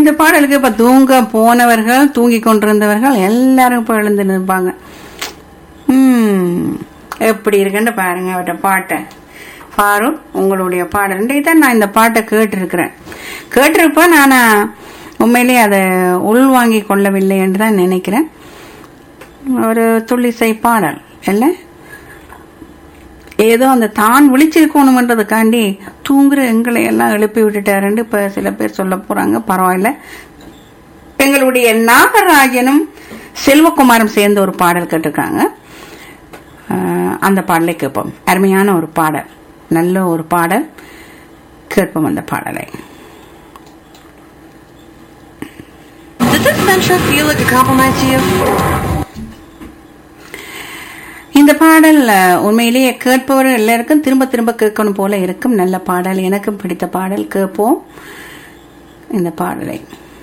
இந்த பாடலுக்கு இப்ப தூங்க போனவர்கள் தூங்கி கொண்டிருந்தவர்கள் எல்லாரும் இப்ப எழுந்து நிற்பாங்க ம் எப்படி இருக்குன்னு பாருங்க அவட்ட பாட்டை ஃபாரூக் உங்களுடைய பாடல் இன்றைக்கு தான் நான் இந்த பாட்டை கேட்டிருக்கிறேன் கேட்டிருப்பேன் நான் உண்மையிலேயே அதை உள்வாங்கி கொள்ளவில்லை என்று தான் நினைக்கிறேன் ஒரு துள்ளிசை பாடல் இல்லை ஏதோ அந்த தான் விழிச்சிருக்கணுமன்றதுக்காண்டி தூங்குற எங்களை எல்லாம் எழுப்பி விட்டுட்டாருன்னு இப்ப சில பேர் சொல்ல போறாங்க பரவாயில்ல எங்களுடைய நாகராஜனும் செல்வகுமாரும் சேர்ந்து ஒரு பாடல் கேட்டிருக்காங்க ஆஹ் அந்த பாடலை கேட்போம் அருமையான ஒரு பாடல் நல்ல ஒரு பாடல் கேட்போம் அந்த பாடலை Did this venture feel like a compliment to you? இந்த பாடல் அஹ், உண்மையிலேயே கேட்பவர் எல்லாருக்கும் திரும்ப திரும்ப கேட்கணும் போல இருக்கும் நல்ல பாடல் எனக்கும் பிடித்த பாடல் கேட்போம் இந்த பாடலை